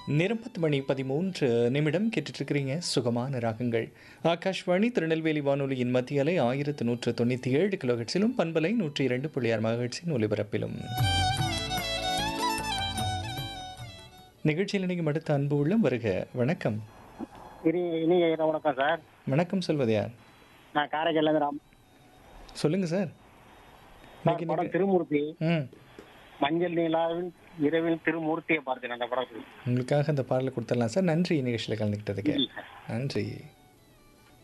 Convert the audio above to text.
நேரம் பத்து மணி பதிமூன்று நிமிடம் கேட்டுட்ருக்கிறீங்க சுகமான ராகங்கள் ஆகாஷ்வாணி திருநெல்வேலி வானொலியின் மத்திய அலை ஆயிரத்து நூற்று தொண்ணூற்றி ஏழு கிலோஹெட்ஸிலும் பண்பலை நூற்றி இரண்டு புள்ளி ஆறு மகட்ஸின் ஒலிபரப்பிலும் நிகழ்ச்சியில் இணையும் அடுத்த அன்பு உள்ளம் வருக வணக்கம் இனி இனிய இரவு வணக்கம் சார் வணக்கம் சொல்வது யார் நான் காரைக்கால்லேருந்து ராம் சொல்லுங்கள் சார் சார் இன்னைக்கு படம் நிக- திருமூர்த்தி ம் மஞ்சள் நீலாவின் இரவில் திருமூர்த்தியை பார்த்தேன் அந்த படத்தில் உங்களுக்காக அந்த பாடலை கொடுத்துடலாம் சார் நன்றி நிகழ்ச்சியில் கலந்துக்கிட்டதுக்கு நன்றி